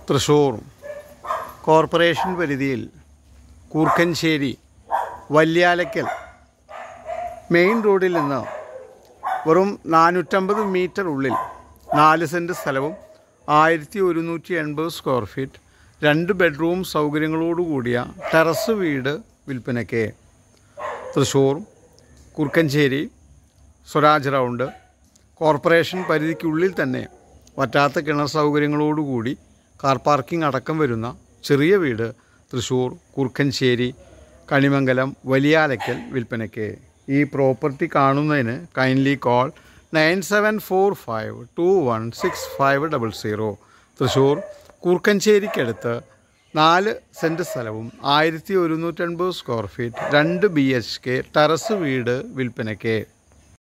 Thrissur corporation പരിധിയിൽ Koorkenchery വല്യാലയ്ക്കൽ main റോഡിൽ നിന്ന് വെറും നാനൂറ്റമ്പത് മീറ്റർ ഉള്ളിൽ നാല് സെൻറ്റ് സ്ഥലവും ആയിരത്തി ഒരുന്നൂറ്റി എൺപത് സ്ക്വയർ ഫീറ്റ് രണ്ട് ബെഡ്റൂം സൗകര്യങ്ങളോട് കൂടിയ ടെറസ് വീട് വിൽപ്പനയ്ക്ക് തൃശ്ശൂർ കുറുക്കഞ്ചേരി സ്വരാജ് റൗണ്ട് കോർപ്പറേഷൻ പരിധിക്കുള്ളിൽ തന്നെ വറ്റാത്ത കിണർ സൗകര്യങ്ങളോടുകൂടി കാർ പാർക്കിംഗ് അടക്കം വരുന്ന ചെറിയ വീട് തൃശ്ശൂർ കുറുക്കഞ്ചേരി കണിമംഗലം വലിയാലയ്ക്കൽ വിൽപ്പനയ്ക്ക് ഈ പ്രോപ്പർട്ടി കാണുന്നതിന് kindly call nine seven four five two one six five double zero Thrissur കുറുക്കഞ്ചേരിക്കടുത്ത് നാല് സെൻറ്റ് സ്ഥലവും ആയിരത്തി ഒരുന്നൂറ്റൻപത് സ്ക്വയർ ഫീറ്റ് രണ്ട് ബി എച്ച് കെ ടെറസ് വീട് വിൽപ്പനയ്ക്ക്